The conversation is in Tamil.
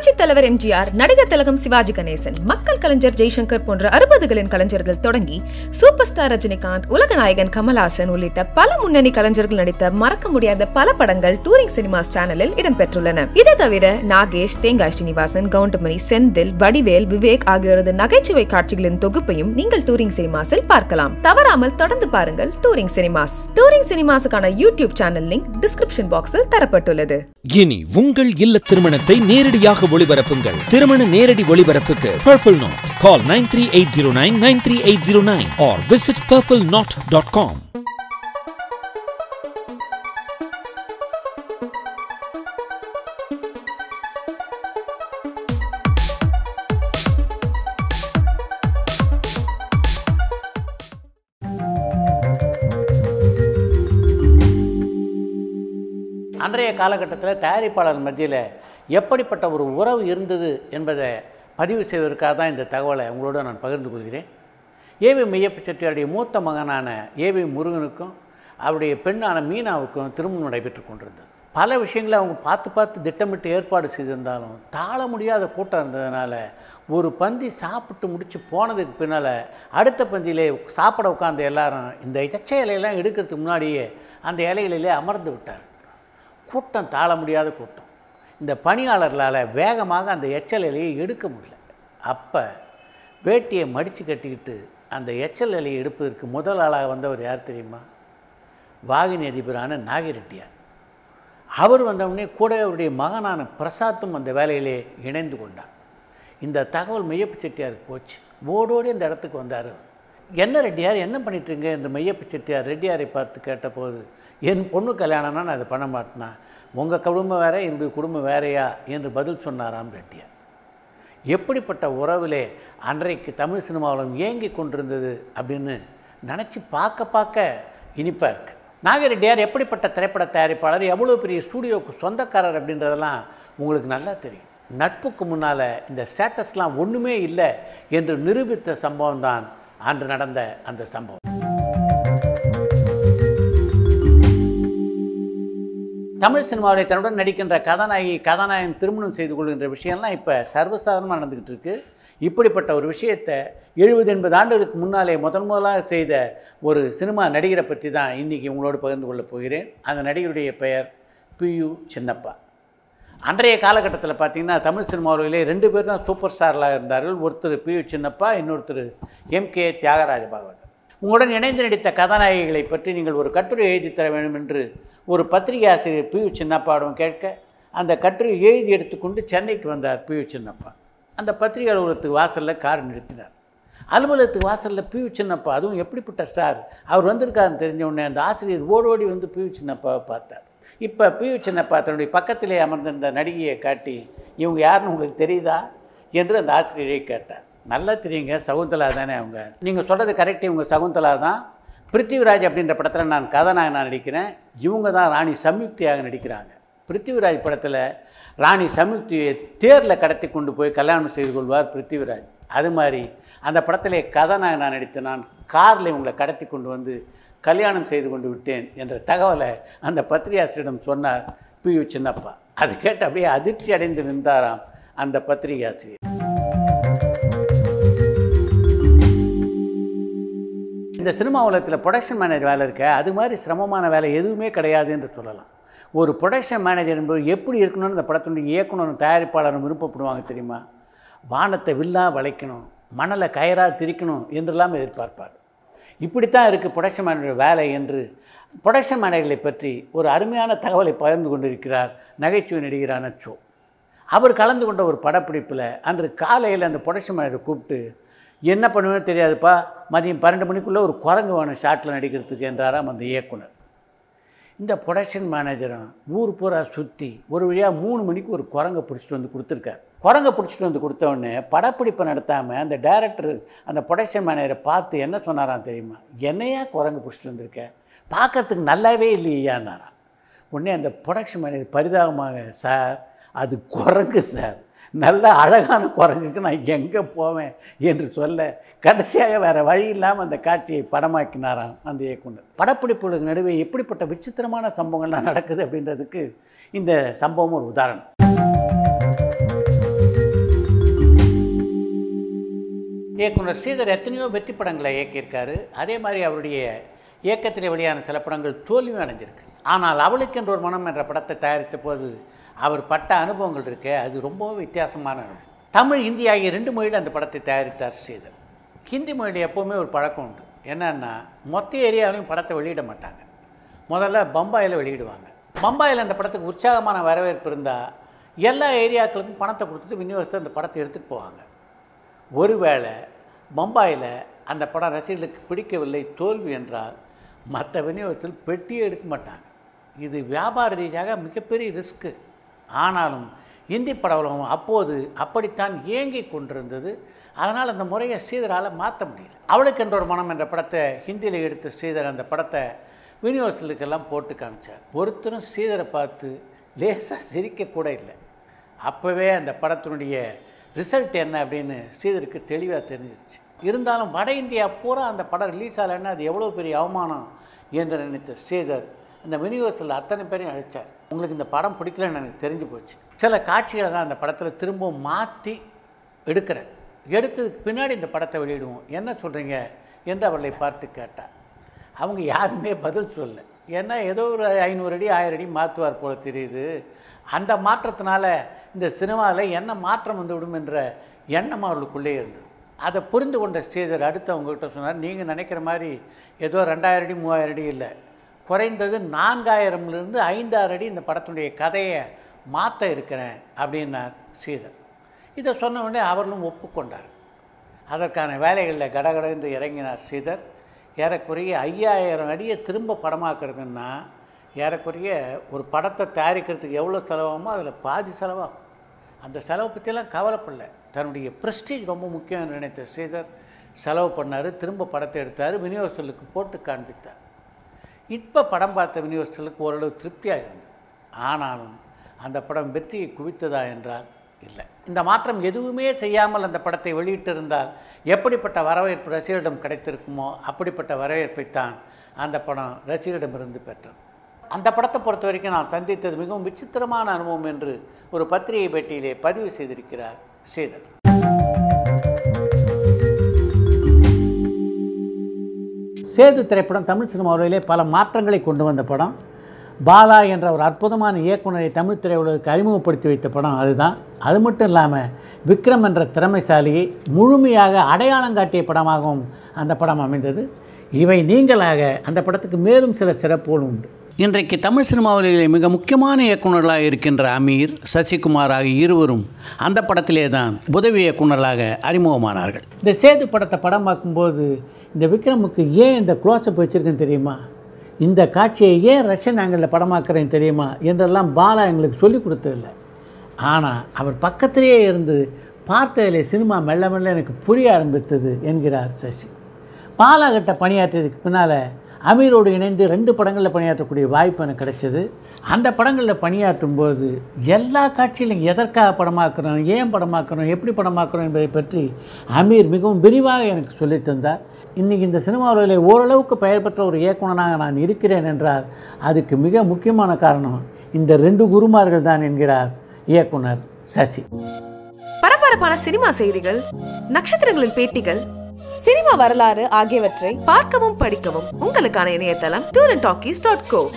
புரட்சி தலைவர் எம்ஜிஆர் நடிகர் திலகம் சிவாஜி கணேசன் மக்கள் கலைஞர் ஜெய்சங்கர் போன்ற அறுபதுகளின் கலைஞர்கள் தொடங்கி சூப்பர் ஸ்டார் ரஜினிகாந்த் உலக நாயகன் கமல்ஹாசன் உள்ளிட்ட பல முன்னணி கலைஞர்கள் நடித்த மறக்க முடியாத பல படங்கள் டூரிங் சினிமாஸ் சேனலில் இடம்பெற்றுள்ளன இது தவிர நாகேஷ் தேங்காய் ஸ்ரீனிவாசன் கவுண்டமணி செந்தில் வடிவேல் விவேக் ஆகியோரது நகைச்சுவை காட்சிகளின் தொகுப்பையும் நீங்கள் டூரிங் சினிமாஸில் பார்க்கலாம் தவறாமல் தொடர்ந்து பாருங்கள் டூரிங் சினிமாஸ் டூரிங் சினிமாஸுக்கான யூடியூப் சேனல் லிங்க் டிஸ்கிரிப்ஷன் பாக்ஸில் தரப்பட்டுள்ளது இனி உங்கள் இல்ல திருமணத்தை நேரடியாக ஒளிபரப்புங்கள் திருமண நேரடி ஒளிபரப்புக்கு purple knot call nine three eight zero nine nine three eight zero nine or visit purple knot dot com அன்றைய காலகட்டத்தில் தயாரிப்பாளர் மத்தியில் எப்படிப்பட்ட ஒரு உறவு இருந்தது என்பதை பதிவு செய்வதற்காக தான் இந்த தகவலை உங்களோட நான் பகிர்ந்து கொள்கிறேன் ஏவி மெய்யப்ப செட்டியாருடைய மூத்த மகனான ஏவி முருகனுக்கும் அவருடைய பெண்ணான மீனாவுக்கும் திருமணம் நடைபெற்று கொண்டிருந்தது பல விஷயங்களை அவங்க பார்த்து பார்த்து திட்டமிட்டு ஏற்பாடு செய்திருந்தாலும் தாழ முடியாத கூட்டம் இருந்ததுனால ஒரு பந்தி சாப்பிட்டு முடித்து போனதுக்கு பின்னால் அடுத்த பந்தியிலே சாப்பிட உட்கார்ந்த எல்லாரும் இந்த எச்ச இலையெல்லாம் எடுக்கிறதுக்கு முன்னாடியே அந்த இலைகளிலே அமர்ந்து விட்டார் கூட்டம் தாழ முடியாத கூட்டம் இந்த பணியாளர்களால் வேகமாக அந்த எச்சல் இலையை எடுக்க முடியல அப்போ வேட்டியை மடித்து கட்டிக்கிட்டு அந்த எச்சல் இலையை எடுப்பதற்கு முதல் ஆளாக வந்தவர் யார் தெரியுமா வாகினி அதிபரான நாகிரெட்டியார் அவர் வந்தவுடனே கூட அவருடைய மகனான பிரசாத்தும் அந்த வேலையிலே இணைந்து கொண்டார் இந்த தகவல் மெய்யப்பு செட்டியாருக்கு போச்சு ஓடோடி அந்த இடத்துக்கு வந்தார் என்ன ரெட்டியார் என்ன பண்ணிட்டுருங்க என்று மெய்யப்பு செட்டியார் ரெட்டியாரை பார்த்து கேட்டபோது என் பொண்ணு கல்யாணம்னா நான் அதை பண்ண மாட்டேனா உங்கள் குடும்பம் வேற என்னுடைய குடும்பம் வேறையா என்று பதில் சொன்னாராம் ரெட்டியார் எப்படிப்பட்ட உறவிலே அன்றைக்கு தமிழ் சினிமாவிலும் ஏங்கி கொண்டிருந்தது அப்படின்னு நினச்சி பார்க்க பார்க்க இனிப்பாக இருக்குது நாகரெட்டியார் எப்படிப்பட்ட திரைப்பட தயாரிப்பாளர் எவ்வளோ பெரிய ஸ்டூடியோவுக்கு சொந்தக்காரர் அப்படின்றதெல்லாம் உங்களுக்கு நல்லா தெரியும் நட்புக்கு முன்னால் இந்த ஸ்டேட்டஸ்லாம் ஒன்றுமே இல்லை என்று நிரூபித்த சம்பவம் தான் அன்று நடந்த அந்த சம்பவம் தமிழ் சினிமாவில் தன்னுடன் நடிக்கின்ற கதாநாயகி கதாநாயகன் திருமணம் செய்து கொள்கின்ற விஷயம்லாம் இப்போ சர்வசாதாரணமாக நடந்துக்கிட்டு இருக்கு இப்படிப்பட்ட ஒரு விஷயத்தை எழுபது எண்பது ஆண்டுகளுக்கு முன்னாலே முதன் முதலாக செய்த ஒரு சினிமா நடிகரை பற்றி தான் இன்றைக்கி உங்களோடு பகிர்ந்து கொள்ளப் போகிறேன் அந்த நடிகருடைய பெயர் பியு சின்னப்பா அன்றைய காலகட்டத்தில் பார்த்தீங்கன்னா தமிழ் சினிமாவிலே ரெண்டு பேர் தான் சூப்பர் ஸ்டார்களாக இருந்தார்கள் ஒருத்தர் பியு சின்னப்பா இன்னொருத்தர் எம் கே தியாகராஜ பாகவதர் உங்களுடன் இணைந்து நடித்த கதாநாயகிகளை பற்றி நீங்கள் ஒரு கட்டுரை எழுதி தர வேண்டும் என்று ஒரு பத்திரிகை ஆசிரியர் பியு சின்னப்பாவிடம் கேட்க அந்த கட்டுரை எழுதி எடுத்துக்கொண்டு சென்னைக்கு வந்தார் பியு சின்னப்பா அந்த பத்திரிகை அலுவலகத்துக்கு வாசலில் கார் நிறுத்தினார் அலுவலகத்துக்கு வாசலில் பியு சின்னப்பா அதுவும் எப்படிப்பட்ட ஸ்டார் அவர் வந்திருக்காருன்னு தெரிஞ்ச உடனே அந்த ஆசிரியர் ஓடோடி வந்து பியு சின்னப்பாவை பார்த்தார் இப்போ பியு சின்னப்பா தன்னுடைய பக்கத்திலே அமர்ந்திருந்த நடிகையை காட்டி இவங்க யாருன்னு உங்களுக்கு தெரியுதா என்று அந்த ஆசிரியரை கேட்டார் நல்லா தெரியுங்க சகுந்தலா தானே அவங்க நீங்கள் சொல்கிறது கரெக்டு இவங்க சகுந்தலா தான் பிருத்திவிராஜ் அப்படின்ற படத்தில் நான் கதாநாயகனாக நடிக்கிறேன் இவங்க தான் ராணி சம்யுக்தியாக நடிக்கிறாங்க பிருத்திவிராஜ் படத்தில் ராணி சம்யுக்தியை தேரில் கடத்தி கொண்டு போய் கல்யாணம் செய்து கொள்வார் பிருத்திவிராஜ் அது மாதிரி அந்த படத்திலே கதாநாயகனாக நடித்த நான் காரில் இவங்களை கடத்தி கொண்டு வந்து கல்யாணம் செய்து கொண்டு விட்டேன் என்ற தகவலை அந்த பத்திரிகாசிரியிடம் சொன்னார் பியு சின்னப்பா அது கேட்டு அப்படியே அதிர்ச்சி அடைந்து நின்றாராம் அந்த பத்திரிகை ஆசிரியர் இந்த சினிமா உலகத்தில் ப்ரொடக்ஷன் மேனேஜர் வேலை இருக்க அது மாதிரி சிரமமான வேலை எதுவுமே கிடையாது என்று சொல்லலாம் ஒரு ப்ரொடக்ஷன் மேனேஜர் என்பது எப்படி இருக்கணும்னு இந்த படத்தினுடைய இயக்குனரும் தயாரிப்பாளரும் விருப்பப்படுவாங்க தெரியுமா வானத்தை வில்லா வளைக்கணும் மணலை கயராக திரிக்கணும் என்றெல்லாம் எதிர்பார்ப்பார் இப்படித்தான் இருக்குது ப்ரொடக்ஷன் மேனேஜர் வேலை என்று ப்ரொடக்ஷன் மேனேஜர்களை பற்றி ஒரு அருமையான தகவலை பகிர்ந்து கொண்டிருக்கிறார் நகைச்சுவை நடிகரான சோ அவர் கலந்து கொண்ட ஒரு படப்பிடிப்பில் அன்று காலையில் அந்த ப்ரொடக்ஷன் மேனேஜரை கூப்பிட்டு என்ன பண்ணுவேன்னு தெரியாதுப்பா மதியம் பன்னெண்டு மணிக்குள்ளே ஒரு குரங்கு வேணும் ஷாட்டில் நடிக்கிறதுக்கு என்றாராம் அந்த இயக்குனர் இந்த ப்ரொடக்ஷன் மேனேஜரும் ஊர் பூரா சுற்றி ஒரு வழியாக மூணு மணிக்கு ஒரு குரங்கை பிடிச்சிட்டு வந்து கொடுத்துருக்காரு குரங்கை பிடிச்சிட்டு வந்து கொடுத்த உடனே படப்பிடிப்பை நடத்தாமல் அந்த டைரக்டர் அந்த ப்ரொடக்ஷன் மேனேஜரை பார்த்து என்ன சொன்னாராம் தெரியுமா என்னையா குரங்கு பிடிச்சிட்டு வந்திருக்க பார்க்கறதுக்கு நல்லாவே இல்லையான்னாராம் உடனே அந்த ப்ரொடக்ஷன் மேனேஜர் பரிதாபமாக சார் அது குரங்கு சார் நல்ல அழகான குரங்குக்கு நான் எங்கே போவேன் என்று சொல்ல கடைசியாக வேறு வழி இல்லாமல் அந்த காட்சியை படமாக்கினாராம் அந்த இயக்குனர் படப்பிடிப்புகளுக்கு நடுவே எப்படிப்பட்ட விசித்திரமான சம்பவங்கள்லாம் நடக்குது அப்படின்றதுக்கு இந்த சம்பவம் ஒரு உதாரணம் இயக்குனர் ஸ்ரீதர் எத்தனையோ வெற்றி படங்களை இயக்கியிருக்காரு அதே மாதிரி அவருடைய இயக்கத்தில் வெளியான சில படங்கள் தோல்வியும் அடைஞ்சிருக்கு ஆனால் அவளுக்கென்ற ஒரு மனம் என்ற படத்தை தயாரித்த போது அவர் பட்ட அனுபவங்கள் இருக்கு அது ரொம்பவும் வித்தியாசமான அனுபவம் தமிழ் ஹிந்தி ஆகிய ரெண்டு மொழியில் அந்த படத்தை தயாரித்தார் ஸ்ரீதர் ஹிந்தி மொழியில் எப்போவுமே ஒரு பழக்கம் உண்டு என்னன்னா மொத்த ஏரியாவிலையும் படத்தை வெளியிட மாட்டாங்க முதல்ல பம்பாயில் வெளியிடுவாங்க பம்பாயில் அந்த படத்துக்கு உற்சாகமான வரவேற்பு இருந்தால் எல்லா ஏரியாக்களுக்கும் பணத்தை கொடுத்துட்டு விநியோகத்தை அந்த படத்தை எடுத்துகிட்டு போவாங்க ஒருவேளை பம்பாயில் அந்த படம் ரசிகர்களுக்கு பிடிக்கவில்லை தோல்வி என்றால் மற்ற விநியோகத்தில் பெட்டியே எடுக்க மாட்டாங்க இது வியாபார ரீதியாக மிகப்பெரிய ரிஸ்க்கு ஆனாலும் இந்தி பட உலகம் அப்போது அப்படித்தான் இயங்கி கொண்டிருந்தது அதனால் அந்த முறையை ஸ்ரீதரால் மாற்ற முடியல அவளுக்கு என்ற ஒரு மனம் என்ற படத்தை ஹிந்தியில் எடுத்த ஸ்ரீதர் அந்த படத்தை விநியோகஸ்தலுக்கெல்லாம் போட்டு காமிச்சார் ஒருத்தரும் ஸ்ரீதரை பார்த்து லேசாக சிரிக்கக்கூட இல்லை அப்போவே அந்த படத்தினுடைய ரிசல்ட் என்ன அப்படின்னு ஸ்ரீதருக்கு தெளிவாக தெரிஞ்சிருச்சு இருந்தாலும் வட இந்தியா பூரா அந்த படம் ரிலீஸ் ஆகலைன்னா அது எவ்வளோ பெரிய அவமானம் என்று நினைத்த ஸ்ரீதர் அந்த விநியோகத்தில் அத்தனை பேரையும் அழைச்சார் உங்களுக்கு இந்த படம் பிடிக்கலன்னு எனக்கு தெரிஞ்சு போச்சு சில காட்சிகளை தான் அந்த படத்தில் திரும்பவும் மாற்றி எடுக்கிறேன் எடுத்ததுக்கு பின்னாடி இந்த படத்தை வெளியிடுவோம் என்ன சொல்கிறீங்க என்று அவளை பார்த்து கேட்டார் அவங்க யாருமே பதில் சொல்லல ஏன்னா ஏதோ ஒரு ஐநூறு அடி ஆயிரம் அடி மாற்றுவார் போல தெரியுது அந்த மாற்றத்தினால இந்த சினிமாவில் என்ன மாற்றம் வந்துவிடும் என்ற எண்ணம் அவர்களுக்குள்ளே இருந்தது அதை புரிந்து கொண்ட ஸ்ரீதர் அடுத்து அவங்ககிட்ட சொன்னார் நீங்கள் நினைக்கிற மாதிரி ஏதோ ரெண்டாயிரம் அடி மூவாயிரம் அடி இல்லை குறைந்தது நான்காயிரம்லேருந்து ஐந்தாயிரம் அடி இந்த படத்தினுடைய கதையை மாற்ற இருக்கிறேன் அப்படின்னார் ஸ்ரீதர் இதை சொன்ன உடனே அவர்களும் ஒப்புக்கொண்டார் அதற்கான வேலைகளில் கடகட என்று இறங்கினார் ஸ்ரீதர் ஏறக்குறைய ஐயாயிரம் அடியை திரும்ப படமாக்குறதுன்னா ஏறக்குறைய ஒரு படத்தை தயாரிக்கிறதுக்கு எவ்வளோ செலவாகுமோ அதில் பாதி செலவாகும் அந்த செலவை பற்றியெல்லாம் கவலைப்படல தன்னுடைய ப்ரெஸ்டீஜ் ரொம்ப முக்கியம் என்று நினைத்த ஸ்ரீதர் செலவு பண்ணார் திரும்ப படத்தை எடுத்தார் விநியோகஸ்தலுக்கு போட்டு காண்பித்தார் இப்போ படம் பார்த்த விநியோகஸ்தலுக்கு ஓரளவு திருப்தியாக இருந்தது ஆனாலும் அந்த படம் வெற்றியை குவித்ததா என்றால் இல்லை இந்த மாற்றம் எதுவுமே செய்யாமல் அந்த படத்தை வெளியிட்டிருந்தால் எப்படிப்பட்ட வரவேற்பு ரசிகரிடம் கிடைத்திருக்குமோ அப்படிப்பட்ட வரவேற்பைத்தான் அந்த படம் ரசிகரிடமிருந்து பெற்றது அந்த படத்தை பொறுத்த வரைக்கும் நான் சந்தித்தது மிகவும் விசித்திரமான அனுபவம் என்று ஒரு பத்திரிகை பேட்டியிலே பதிவு செய்திருக்கிறார் ஸ்ரீதர் சேது திரைப்படம் தமிழ் சினிமாவிலே பல மாற்றங்களை கொண்டு வந்த படம் பாலா என்ற ஒரு அற்புதமான இயக்குனரை தமிழ் திரையுலகுக்கு அறிமுகப்படுத்தி வைத்த படம் அதுதான் அது மட்டும் இல்லாமல் விக்ரம் என்ற திறமைசாலியை முழுமையாக அடையாளம் காட்டிய படமாகவும் அந்த படம் அமைந்தது இவை நீங்களாக அந்த படத்துக்கு மேலும் சில சிறப்புகள் உண்டு இன்றைக்கு தமிழ் சினிமாவிலே மிக முக்கியமான இயக்குநர்களாக இருக்கின்ற அமீர் சசிகுமார் ஆகிய இருவரும் அந்த படத்திலே தான் உதவி இயக்குநர்களாக அறிமுகமானார்கள் இந்த சேது படத்தை படமாக்கும்போது இந்த விக்ரமுக்கு ஏன் இந்த க்ளோஸ்அப் வச்சுருக்கேன்னு தெரியுமா இந்த காட்சியை ஏன் ரஷ்யன் ஆங்கிளில் படமாக்குறேன் தெரியுமா என்றெல்லாம் பாலா எங்களுக்கு சொல்லிக் கொடுத்ததில்லை ஆனால் அவர் பக்கத்திலேயே இருந்து பார்த்ததிலே சினிமா மெல்ல மெல்ல எனக்கு புரிய ஆரம்பித்தது என்கிறார் சசி பாலா கிட்ட பணியாற்றியதுக்கு பின்னால் அமீரோடு இணைந்து ரெண்டு படங்களில் பணியாற்றக்கூடிய வாய்ப்பு எனக்கு கிடைச்சது அந்த படங்களில் பணியாற்றும் போது எல்லா காட்சியிலும் எதற்காக படமாக்குறோம் ஏன் படமாக்குறோம் எப்படி படமாக்குறோம் என்பதை பற்றி அமீர் மிகவும் விரிவாக எனக்கு சொல்லித் தந்தார் இன்றைக்கி இந்த சினிமாவில் ஓரளவுக்கு பெயர் பெற்ற ஒரு இயக்குனராக நான் இருக்கிறேன் என்றால் அதுக்கு மிக முக்கியமான காரணம் இந்த ரெண்டு குருமார்கள் தான் என்கிறார் இயக்குனர் சசி பரபரப்பான சினிமா செய்திகள் நட்சத்திரங்களின் பேட்டிகள் சினிமா வரலாறு ஆகியவற்றை பார்க்கவும் படிக்கவும் உங்களுக்கான இணையதளம் tour and talkies dot go